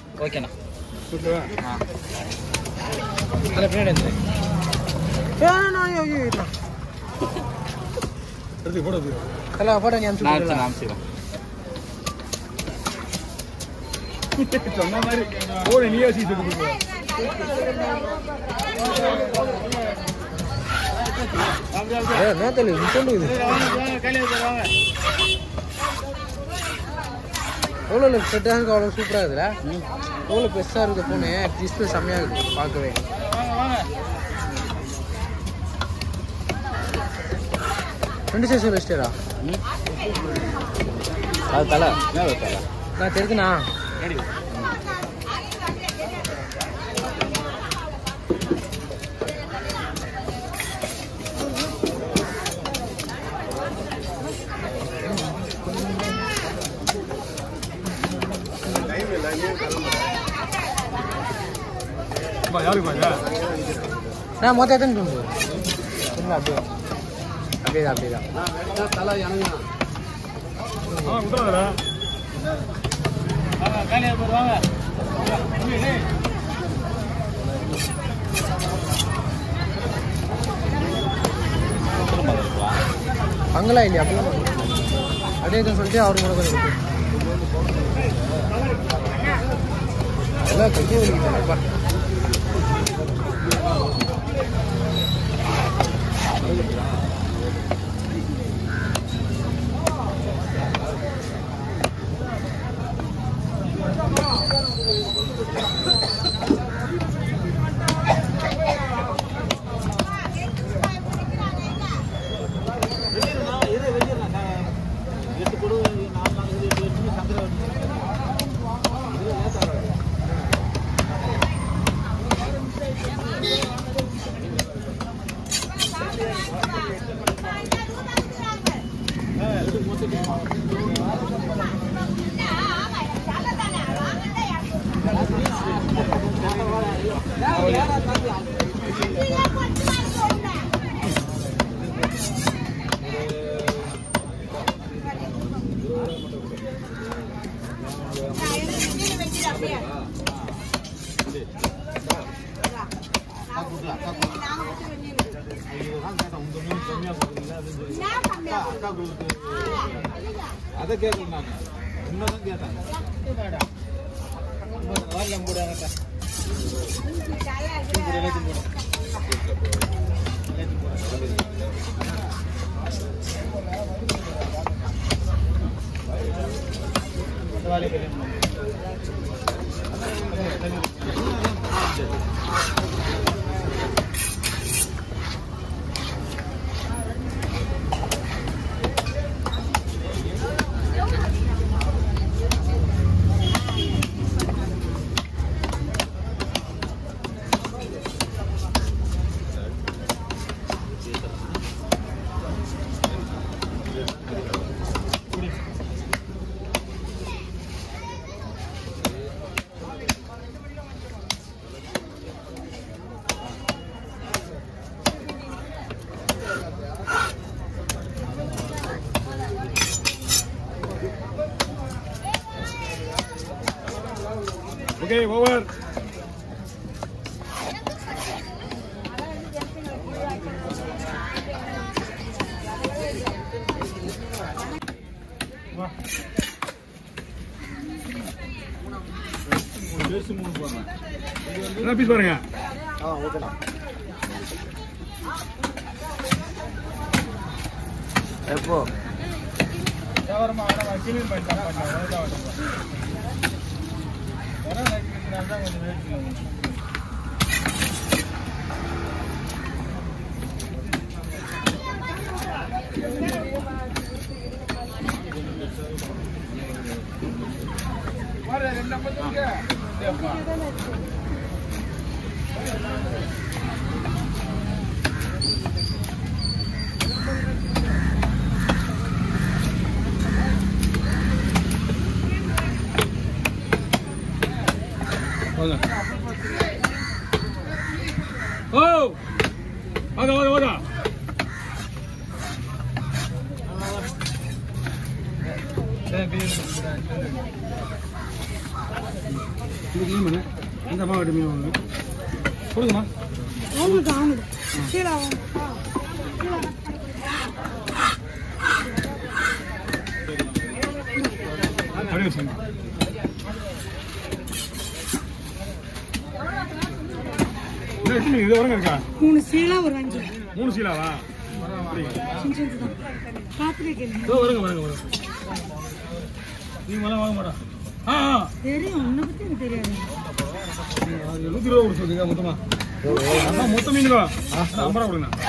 ஓகேண்ணா ஓகேவா ஆ அதில் பின்னாடி வந்து வேணா ஐயோ ஐயோ ஐயோ. எடுத்து போட போய் தல போட நீ அனுப்பிச்சு நான் விட்டுடலாம். நான் செய்வேன் சொன்ன மாதிரி போன நீ யோசிச்சு கொடுக்க ஏய், என்ன தல இது சொல்லு இது எவ்வளோ செட்டாக இருக்கு அவ்வளோ சூப்பராக இருக்குல்ல எவ்வளோ பெருசாக இருக்குது ஃபோனு டிஸ்பிளே செம்மையாக இருக்குது பார்க்கவே ரெண்டு சைஸ் வச்சிட்டா அது தலை என்ன ஒரு தலை நான் தெரிஞ்சுண்ணா யாருக்கு பாருங்க நான் மொத்தம் எத்தனை தூண்டு இல்லை அப்படியே அப்படியே தான் அப்படியே தான் தலை எனக்கு ஆ குத்துறாங்கடா பங்களா இல்லையா அப்படியே அப்படியே தான் சொல்லிட்டு அவர் கூட கொஞ்சம் கொடுத்து எல்லாம் கையை வலிக்குதுப்பா அதை கேட்கல நான் உண்மைதான் கேட்டேன் ஓகே ஓவர் என்ன பீஸ் பாருங்க ஆ ஓகேண்ணா எப்போ வாங்க ஓ வாங்க வாங்க வாங்க இது மீன் பண்ணு இந்த அம்மா வீட்டு மீன் ஒன்று கொடுங்கம்மா அவங்களுக்கு அவங்களுக்கு கீழே அவங்க கீழே அப்படியே வச்சுங்க என்ன எத்தனை மீன்? இது வரங்க இருக்கா மூணு சீலா ஒரு அஞ்சு மூணு சீலாவா அப்படிங்க சின்ன சின்னது தான் பார்த்துட்டே கேளுங்க இதோ வருங்க வருங்க வருங்க நீங்க மேலே வாங்க மாட்டா ஆ ஆ. தெரியும் உன்னை பற்றி எனக்கு தெரியாது அது நூத்தி ரூபா கொடுத்து வச்சுங்க மொத்தமா அம்மா மொத்த மீன் தான் ஐம்பது ரூபா கொடுங்க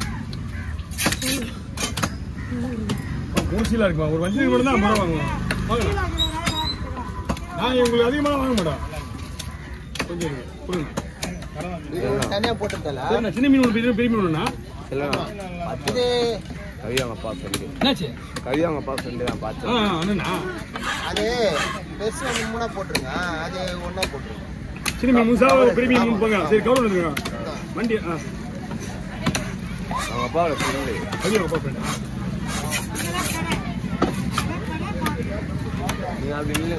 மூணு சீலா இருக்குமா ஒரு வஞ்சி மட்டும் தான் ஐம்பது ரூபா வாங்குவோம் வாங்கலாம் நான் உங்களுக்கு அதிகமாக வாங்க மாட்டோம் கொஞ்சம் இருங்க. கொடுங்க தனியாக போட்டுருக்கல சரிண்ணா சின்ன மீன் ஒன்று பெரிய பெரிய மீன் ஒன்றுண்ணா பத்து கவி அவங்க அப்பா ஃப்ரெண்டு என்னாச்சு கவி அவங்க அப்பா ஃப்ரெண்டு தான் ஆ பார்த்தேன் ஆ, அண்ணா அது பெருசு ஒன்று மூணா போட்டுருங்க அது ஒன்றா போட்டுருங்க சின்ன மீன் முழுசா பெரிய மீன் மூணு போங்க சரி கவுண்ட் வந்துருங்க வண்டி ஆ அவங்க அப்பாவோட ஃப்ரெண்டு கவி அவங்க அப்பா ஃப்ரெண்ட் நீங்க அப்படி இல்லை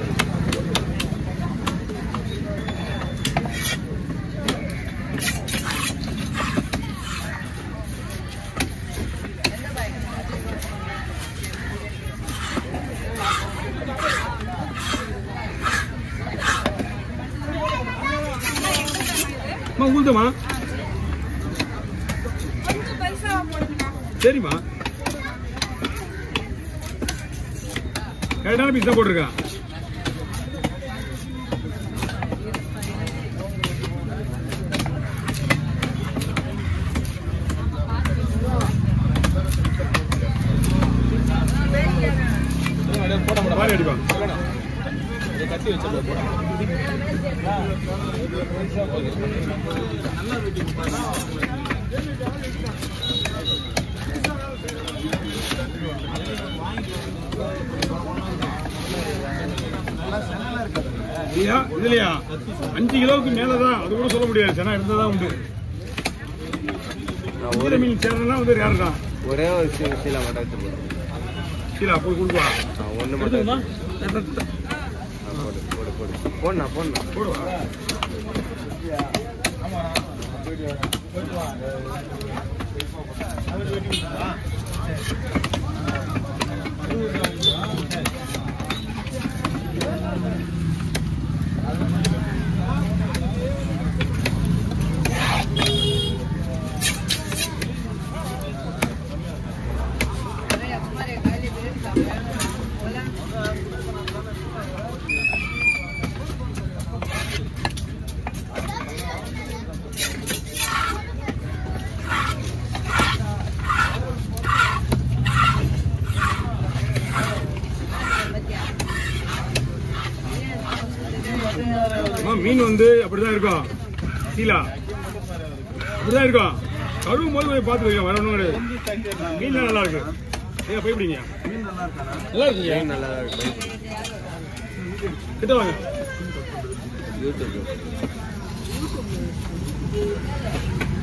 அம்மா உங்களுதுமா சரிம்மா கரெக்டான பீஸ் தான் போட்டிருக்கேன் போட போட வாரி அடிப்பா இதை கட்டி வச்சிருக்க போட இல்லையா இதுலையா அஞ்சு கிலோவுக்கு மேலதான் அது கூட சொல்ல முடியாது செனா இருந்தாதான் உண்டு நான் ஒரு ஒரு மீன் சேரலாம் வந்து யாரு தான் ஒரே ஒரு சீ சீலா மட்டும் எடுத்து போடுறேன் கீழே போய் கொடுக்குவா நான் ஒன்று மட்டும் எடுத்துக்கமா எடுத்து- ஆ, போடு போடு போடு போடணா போடணா போடுவா அம்மா, மீன் வந்து அப்படிதான் இருக்கும் சீலா அப்படிதான் இருக்கும் கழுவும் போது போய் பார்த்து வைங்க வரணும் கிடையாது மீன்லாம் நல்லா இருக்கு ஏன் போய்பிடிங்க நல்லா இருக்கீங்க மீன் நல்லா தான் இருக்கு கிட்ட வாங்க யூடியூப்